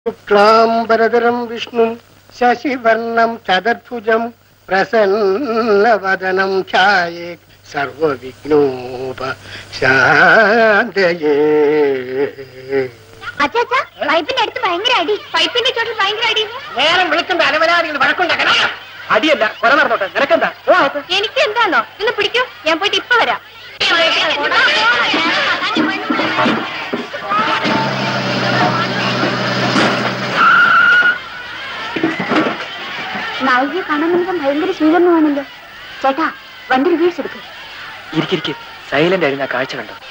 ശുക്ലാംബരധരം വിഷ്ണു ശശിവർണം ചതുർഭുജം പ്രസന്നവദനം ഛായേ സർവവിഘ്നോപ ശാന്തയേ അച്ചാച്ചാ പൈപ്പിന്റെ അടുത്ത് ഭയങ്കര അടി പൈപ്പിന്റെ ചോട്ടിൽ ഭയങ്കര അടി നേരം വിളിക്കുന്ന അലവലാദികൾ വഴക്കുണ്ടാക്കണം അടിയല്ല കൊല നടന്നോട്ടെ നിനക്കെന്താ ഓ അകത്ത്. എനിക്ക് എന്താണോ ഇന്ന് പിടിക്കൂ ഞാൻ പോയിട്ട് ഇപ്പൊ വരാം നായികയെ കാണാൻ നമുക്ക് ഭയങ്കര സ്വീകരണമാണല്ലോ ചേട്ടാ വണ്ടി റിവേഴ്സ് എടുക്കും ഇരിക്കിരിക്ക് സൈലന്റ് ആയിരുന്നു ആ കാഴ്ച കണ്ടോ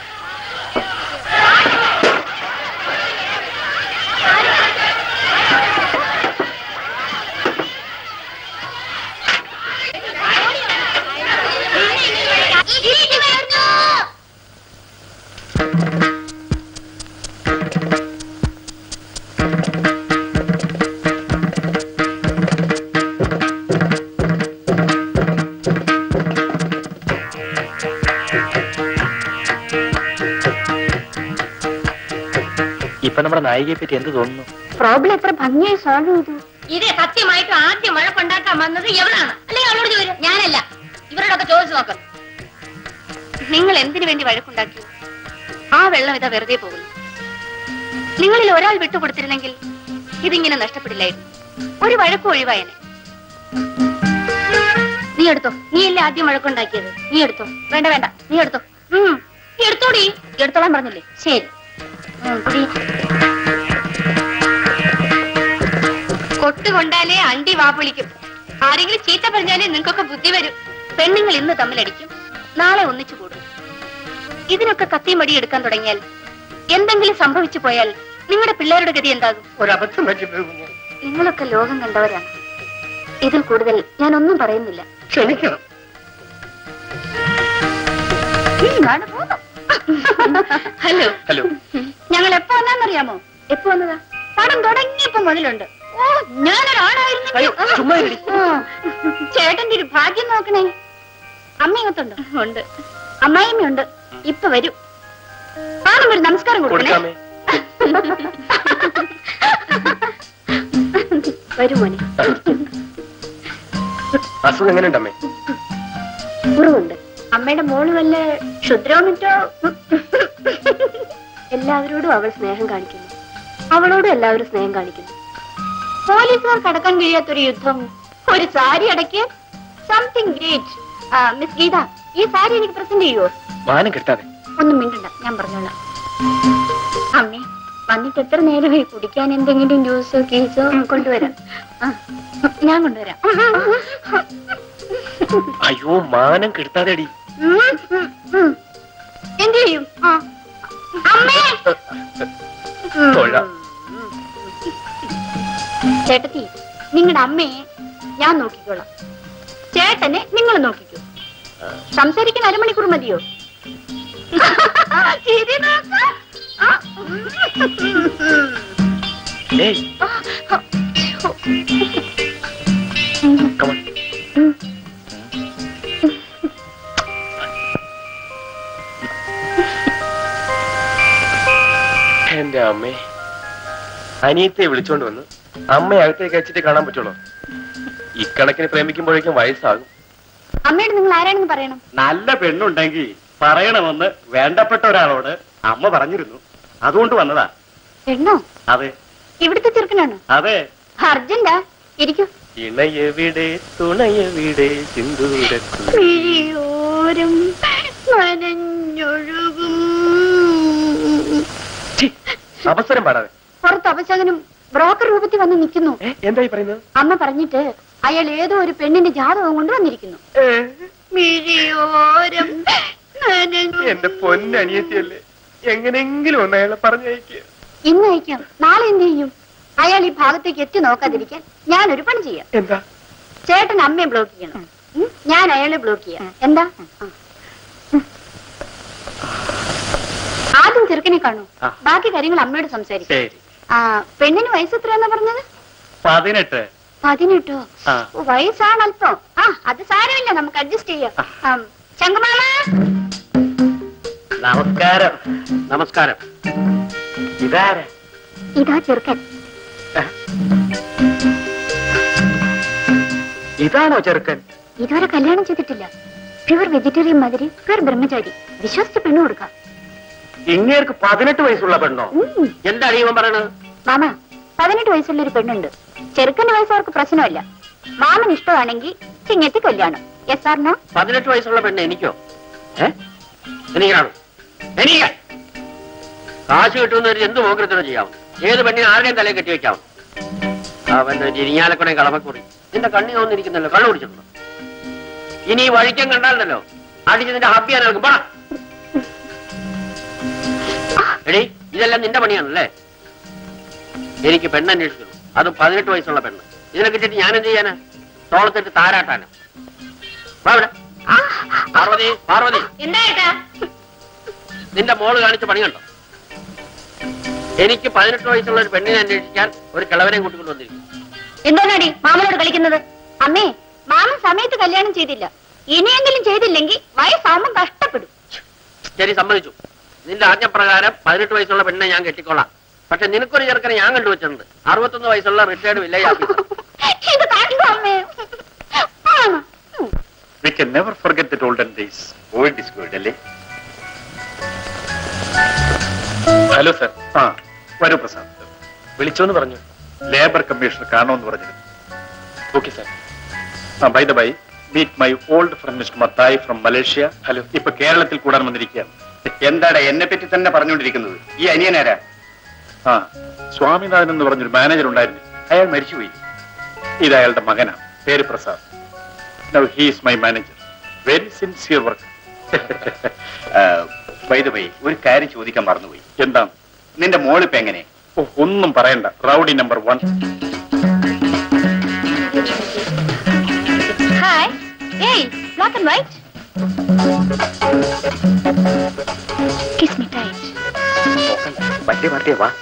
ഇപ്പൊ നമ്മുടെ നായികയെ പറ്റി എന്ത് തോന്നുന്നു പ്രോബ്ലം എത്ര ഭംഗിയായി സോൾവ് ചെയ്തു ഇത് സത്യമായിട്ടും ആദ്യം വഴക്കുണ്ടാക്കാൻ വന്നത് എവളാണ് അല്ലെങ്കിൽ അവളോട് ചോദിച്ചു ഞാനല്ല ഇവരോടൊക്കെ ചോദിച്ചു നോക്കാം നിങ്ങൾ എന്തിനു വേണ്ടി വഴക്കുണ്ടാക്കി ആ വെള്ളം ഇതാ വെറുതെ പോകുന്നു നിങ്ങളിൽ ഒരാൾ വിട്ടുകൊടുത്തിരുന്നെങ്കിൽ ഇതിങ്ങനെ നഷ്ടപ്പെടില്ലായിരുന്നു ഒരു വഴക്കും ഒഴിവായനെ നീ എടുത്തോ നീ അല്ലേ ആദ്യം വഴക്കുണ്ടാക്കിയത് നീ എടുത്തോ വേണ്ട വേണ്ട നീ എടുത്തോ ഉം, നീ എടുത്തോടി എടുത്തോളാൻ പറഞ്ഞില്ലേ ശരി ഉം, കുടി. കൊട്ടുകൊണ്ടാലേ അണ്ടി വാപ്പൊളിക്കും ആരെങ്കിലും ചീത്ത പറഞ്ഞാലേ നിങ്ങൾക്കൊക്കെ ബുദ്ധി വരും പെണ്ണുങ്ങൾ ഇന്ന് തമ്മിലടിക്കും നാളെ ഒന്നിച്ചു കൂടും ഇതിനൊക്കെ കത്തിയും മടി എടുക്കാൻ തുടങ്ങിയാൽ എന്തെങ്കിലും സംഭവിച്ചു പോയാൽ നിങ്ങളുടെ പിള്ളേരുടെ ഗതി എന്താകും ഒരബദ്ധം പറ്റി പോകുന്നു നിങ്ങളൊക്കെ ലോകം കണ്ടവരാണ് ഇതിൽ കൂടുതൽ ഞാൻ ഒന്നും പറയുന്നില്ല ക്ഷമിക്കണം ഹലോ ഹലോ ഞങ്ങൾ എപ്പോ വന്നാന്നറിയാമോ എപ്പോ വന്നതാ പടം തുടങ്ങിയപ്പോ മുതലുണ്ട് ഓ ഞാനൊരാണായിരുന്നു അയ്യോ ചുമ്മാ ഇരി. ചേട്ടന്റെ ഒരു ഭാഗ്യം നോക്കണേ അമ്മയകത്തുണ്ടോ ഉണ്ട് അമ്മായിമ്മയുണ്ട് ഇപ്പൊ വരും കാണുമ്പോ ഒരു നമസ്കാരം കൊടുക്കണേ കൊടുക്കാമേ വരൂ മോനെ അസുഖം എങ്ങനെയുണ്ടമ്മേ കുറവുണ്ട് അമ്മയുടെ മോള് വല്ല ക്ഷുദ്രവും മറ്റോ എല്ലാവരോടും അവൾ സ്നേഹം കാണിക്കുന്നു അവളോടും എല്ലാവരും സ്നേഹം കാണിക്കുന്നു പോലീസുകാർ കടക്കാൻ കഴിയാത്തൊരു യുദ്ധം ഒരു സാരി അടയ്ക്ക് സംതിങ് ഗ്രേറ്റ് മിസ് ഗീത ഈ സാരി എനിക്ക് പ്രസന്റ് ചെയ്യുവോ മാനം കിട്ടാതെ ഒന്നും മിണ്ടണ്ട ഞാൻ പറഞ്ഞോളാം അമ്മേ വന്നിട്ട് എത്ര നേരമായി കുടിക്കാൻ എന്തെങ്കിലും ജ്യൂസോ കേസോ കൊണ്ടുവരാം ആ, ഞാൻ കൊണ്ടുവരാം അയ്യോ മാനം കിട്ടാതെ അടി ഉം, ഉം, ഉം. എന്ത് ചെയ്യും ആ. അമ്മേ തൊഴ ചേട്ടത്തി നിങ്ങളുടെ അമ്മയെ ഞാൻ നോക്കിക്കോളാം ചേട്ടനെ നിങ്ങൾ നോക്കിക്കോ സംസാരിക്കാൻ അരമണിക്കൂർ മതിയോ ചിരി നോക്ക്. ആ. ഏയ് come on. എന്റെ അമ്മേ അനിയത്തെ വിളിച്ചോണ്ട് വന്ന് അമ്മ അകത്തേക്ക് അയച്ചിട്ട് കാണാൻ പറ്റുള്ളൂ ഇക്കണക്കിന് പ്രേമിക്കുമ്പോഴേക്കും വയസ്സാകും അമ്മയോട് നിങ്ങൾ ആരാണെന്ന് പറയണം നല്ല പെണ്ണുണ്ടെങ്കിൽ പറയണമെന്ന് വേണ്ടപ്പെട്ട ഒരാളോട് അമ്മ പറഞ്ഞിരുന്നു അതുകൊണ്ട് വന്നതാ പെണ്ണോ അതെ ഇവിടുത്തെ ചെറുക്കനാണോ അതെ അർജന്റാ ഇരിക്കൂ ഇണയവിടെ തുണയവിടെ സിന്ദൂരക്കു മിഴിയോരം നനഞ്ഞൊഴുകും അവസരം പാടാതെ പുറത്ത് അപശകനും ബ്രോക്കർ രൂപത്തിൽ വന്ന് നിൽക്കുന്നു ഏ, എന്തായി പറയുന്നത് അമ്മ പറഞ്ഞിട്ട് അയാൾ ഏതോ ഒരു പെണ്ണിന്റെ ജാതകം കൊണ്ട് വന്നിരിക്കുന്നു മിഴിയോരം നനഞ്ഞു എന്റെ പൊന്നനിയത്തിയല്ലേ എങ്ങനെങ്കിലും ഒന്ന് അയാളെ പറഞ്ഞയക്കുക ഇന്ന് അയക്കാം നാളെ എന്ത് ചെയ്യും അയാൾ ഈ ഭാഗത്തേക്ക് എത്തി നോക്കാതിരിക്കാൻ ഞാനൊരു പണി ചെയ്യാം എന്താ ചേട്ടൻ അമ്മയെ ബ്ലോക്ക് ചെയ്യണം ഉം? ഞാൻ അയാളെ ബ്ലോക്ക് ചെയ്യാം എന്താ ആ. ആദ്യം ചെറുക്കനെ കാണൂ ആ. ബാക്കി കാര്യങ്ങൾ അമ്മയോട് സംസാരിക്കും ശരി ആ പെണ്ണിന് വയസ്സ് എത്രയാന്നാ പറഞ്ഞത് പതിനെട്ട് പതിനെട്ടോ ആ. ഓ, വയസ്സാണ് അല്പം ആ അത് സാരമില്ല നമുക്ക് അഡ്ജസ്റ്റ് ചെയ്യാം ആം, ശങ്കുമാമ നമസ്കാരം നമസ്കാരം ഇതാരാ ഇതാ ചെറുക്കൻ ഇതാണോ ചെറുക്കൻ ഇതുവരെ കല്യാണം ചെയ്തിട്ടില്ല പ്യുവർ വെജിറ്റേറിയൻ മാതിരി പ്യുവർ ബ്രഹ്മചാരി വിശ്വസിച്ച് പെണ്ണു കൊടുക്കാം ഇങ്ങേർക്ക് പതിനെട്ട് വയസ്സുള്ള പെണ്ണോ ഉം. എന്താണ് ഇവൻ പറയണത് മാമ പതിനെട്ട് വയസ്സുള്ള ഒരു പെണ്ണുണ്ട് ചെറുക്കന്റെ വയസ്സ് അവർക്ക് പ്രശ്നമല്ല മാമൻ ഇഷ്ടമാണെങ്കിൽ ചിങ്ങത്തി കല്യാണം എസ് ആർ നോ പതിനെട്ട് വയസ്സുള്ള പെണ്ണ് എനിക്കോ ഏ എനിക്കാണോ എനിക്ക് കാശ് കിട്ടുന്നവർ എന്ത് മോഗ്രത്തിനോ ചെയ്യാവും ഏത് പെണ്ണിനെ ആരുടെയും തലയിൽ കെട്ടി വെക്കാവും അവന്റെ ഇരിഞ്ഞാലക്കുടയും കളമക്കുറി നിന്റെ കണ്ണി തോന്നിരിക്കുന്നല്ലോ കള്ളു കുടിച്ചിട്ടുണ്ടോ ഇനി ഈ വഴിക്കം കണ്ടാലല്ലോ അടിച്ച് നിന്റെ ഹബ്ബി നടക്കും പറ എടി ഇതെല്ലാം നിന്റെ പണിയാണല്ലേ എനിക്ക് പെണ്ണന്വേഷിക്കുന്നു അതും പതിനെട്ട് വയസ്സുള്ള പെണ്ണ് ഇതിനെ കിട്ടിയിട്ട് ഞാൻ എന്ത് ചെയ്യാനാ തോളത്തിട്ട് താരാട്ടാനാ വാ ഇവിടെ. പാർവതി പാർവതി എന്താ ഏട്ടാ നിന്റെ മോള് കാണിച്ച പണി കണ്ടോ എനിക്ക് പതിനെട്ട് വയസ്സുള്ള ഒരു പെണ്ണിനെ അന്വേഷിക്കാൻ ഒരു കിളവനെയും കൂട്ടിക്കൊണ്ട് വന്നിരിക്കും എന്തോന്നാടി മാമനോട് കളിക്കുന്നത് അമ്മേ മാമൻ സമയത്ത് കല്യാണം ചെയ്തില്ല ഇനിയെങ്കിലും ചെയ്തില്ലെങ്കിൽ വയസ്സാവുമ്പം കഷ്ടപ്പെടും ശരി സമ്മതിച്ചു നിന്റെ ആജ്ഞപ്രകാരം പതിനെട്ട് വയസ്സുള്ള പെണ്ണിനെ ഞാൻ കെട്ടിക്കൊള്ളാം പക്ഷെ നിനക്കൊരു ചെറുക്കനെ ഞാൻ കണ്ടുവച്ചിട്ടുണ്ട് അറുപത്തൊന്ന് വയസ്സുള്ള റിട്ടയർഡ് വില്ലേജ് ഓഫീസർ ഇത് കണ്ടോ അമ്മേ ആണ്. ഉം. We can never forget that olden days. Old is good, അല്ലേ ഹലോ സർ ആ വരൂ പ്രസാദ് വിളിച്ചോന്ന് പറഞ്ഞു ലേബർ കമ്മീഷണർ കാണുമെന്ന് പറഞ്ഞിരുന്നു ഓക്കെ സർ ആ by the by meet my old friend mister Mathai from Malaysia hello ഇപ്പൊ കേരളത്തിൽ കൂടാൻ വന്നിരിക്കുകയാണ് എന്താടാ എന്നെ പറ്റി തന്നെ പറഞ്ഞുകൊണ്ടിരിക്കുന്നത് ഈ അനിയനാരാ ആ സ്വാമിനാഥൻ എന്ന് പറഞ്ഞൊരു മാനേജർ ഉണ്ടായിരുന്നു അയാൾ മരിച്ചുപോയി ഇത് അയാളുടെ മകനാണ് പേര് Prasad now he is my manager very sincere work വൈദ ബൈ ഒരു കാര്യം ചോദിക്കാൻ മറന്നുപോയി എന്താണ് നിന്റെ മോളിപ്പോ എങ്ങനെ ഓ, ഒന്നും പറയണ്ട rowdy number one hi hey black and white kiss me tight പറ്റേ പറ്റേ വാ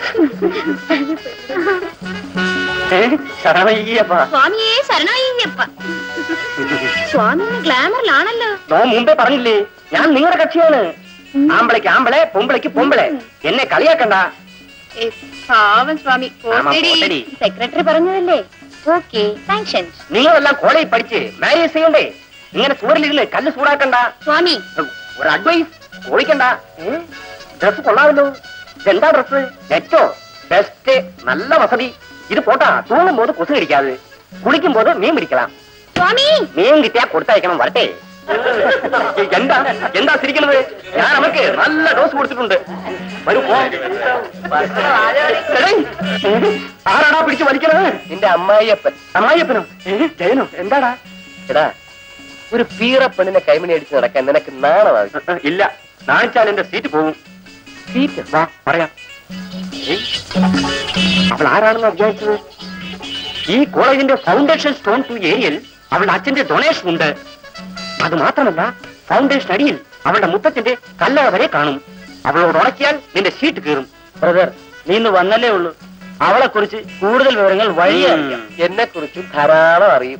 ശരണയ്യപ്പാ സ്വാമിയെ ശരണയ്യപ്പ സ്വാമി ഗ്ലാമറിലാണല്ലോ നോ മുമ്പേ പറഞ്ഞില്ലേ ഞാൻ നിങ്ങളുടെ കക്ഷിയാണ് ആമ്പളയ്ക്ക് ആമ്പളെ പൊമ്പളയ്ക്ക് പൊമ്പളെ എന്നെ കളിയാക്കണ്ട പാവം സ്വാമി ആമാ, പോട്ടെടി. സെക്രട്ടറി പറഞ്ഞതല്ലേ ഓക്കെ സാങ്ഷൻസ് നിങ്ങളെല്ലാം കോളേജ് പഠിച്ച് മാരേജ് ചെയ്യണ്ടേ ഇങ്ങനെ ചൂടിലിരുന്ന് കല്ല് ചൂടാക്കണ്ട സ്വാമി ഒരു അഡ്വൈസ് ഓടിക്കണ്ട ഡ്രസ് കൊള്ളാമല്ലോ എന്താ ഡ്രസ് നെറ്റോ ബെസ്റ്റ് നല്ല വസതി ഇത് പോട്ടാ തൂങ്ങും പോത് കൊസു കടിക്കാതെ കുളിക്കും പോത് മീൻ പിടിക്കണം സ്വാമി മീൻ കിട്ടിയാ കൊടുത്തയക്കണം വരട്ടെ എന്താ എന്താ ചിരിക്കുന്നത് ഞാൻ അവർക്ക് നല്ല ഡോസ് കൊടുത്തിട്ടുണ്ട് വരൂ പോ എടേ, ആരാടാ പിടിച്ച് വലിക്കണത് നിന്റെ അമ്മായിയപ്പൻ അമ്മായിയപ്പനോ ഏ, ജയനോ എന്താടാ എടാ ഒരു പീറ പെണ്ണിനെ കൈമണി അടിച്ച് നടക്കാൻ നിനക്ക് നാണമാകും ഇല്ല നാണിച്ചാൽ എന്റെ സീറ്റ് പോകും സീറ്റ് വാ പറയാം ഏയ്, അവൾ ആരാണെന്ന് വിചാരിച്ചത് ഈ കോളേജിന്റെ ഫൗണ്ടേഷൻ സ്റ്റോൺ ടു ഏരിയൽ അവളുടെ അച്ഛന്റെ ഡൊണേഷൻ ഉണ്ട് അത് മാത്രമല്ല ഫൗണ്ടേഷൻ അടിയിൽ അവളുടെ മുത്തച്ഛന്റെ കല്ലറ വരെ കാണും അവളോട് ഉണക്കിയാൽ നിന്റെ ഷീറ്റ് കീറും ബ്രദർ നീ ഇന്ന് വന്നല്ലേ ഉള്ളൂ അവളെ കുറിച്ച് കൂടുതൽ വിവരങ്ങൾ വഴി എന്നെ കുറിച്ചും ധാരാളം അറിയും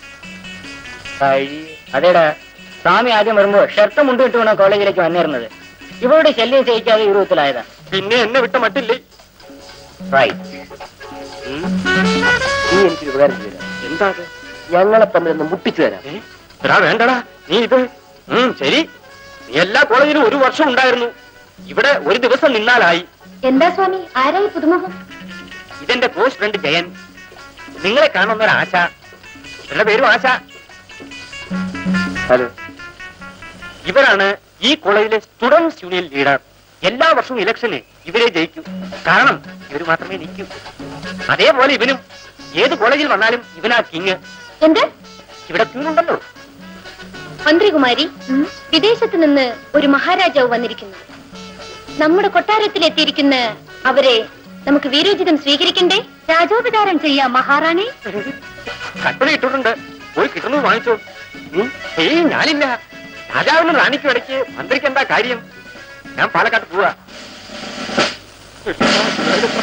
അതേടാ സ്വാമി ആദ്യം വരുമ്പോ ഷർട്ട് മുണ്ട് ഇട്ട് വേണം കോളേജിലേക്ക് വന്നിരുന്നത് ഇവരുടെ ശല്യം ചെയ്യിക്കാതെ ഈ രൂപത്തിലായതാ പിന്നെ എന്നെ വിട്ട മട്ടില്ലേ റൈറ്റ് നീ എനിക്കൊരു ഉപകാരം ചെയ്ത എന്താ ഞങ്ങളെ തമ്മിൽ ഒന്ന് മുട്ടിച്ചു തരാം എടാ വേണ്ടടാ നീ ഇത് ഉം, ശരി നീ എല്ലാ കോളേജിലും ഒരു വർഷം ഉണ്ടായിരുന്നു ഇവിടെ ഒരു ദിവസം നിന്നാലായി എന്താ സ്വാമി ആരായി പുതുമുഖം ഇതെന്റെ ക്ലോസ് ഫ്രണ്ട് ജയൻ നിങ്ങളെ കാണുന്ന ഒരു ആശ ഇവരുടെ പേരും ആശ ഹലോ ഇവരാണ് ഈ കോളേജിലെ സ്റ്റുഡൻസ് യൂണിയൻ ലീഡർ എല്ലാ വർഷവും ഇലക്ഷന് ഇവരെ ജയിക്കും കാരണം ഇവർ മാത്രമേ നിൽക്കൂ അതേപോലെ ഇവനും ഏത് കോളേജിൽ വന്നാലും ഇവനാ കിങ് എന്ത് ഇവിടെ ക്യൂ ഉണ്ടല്ലോ മന്ത്രികുമാരി വിദേശത്ത് നിന്ന് ഒരു മഹാരാജാവ് വന്നിരിക്കുന്നു നമ്മുടെ കൊട്ടാരത്തിൽ എത്തിയിരിക്കുന്ന അവരെ നമുക്ക് വീരോചിതം സ്വീകരിക്കണ്ടേ രാജോപചാരം ചെയ്യാം മഹാറാണി കട്ടള ഇട്ടിട്ടുണ്ട് പോയി കിട്ടുന്നത് വാങ്ങിച്ചോ ഉം. ഏയ് ഞാനില്ല രാജാവിനും റാണിക്കും ഇടയ്ക്ക് മന്ത്രിക്ക് എന്താ കാര്യം ഞാൻ പാലക്കാട്ട് പോവാ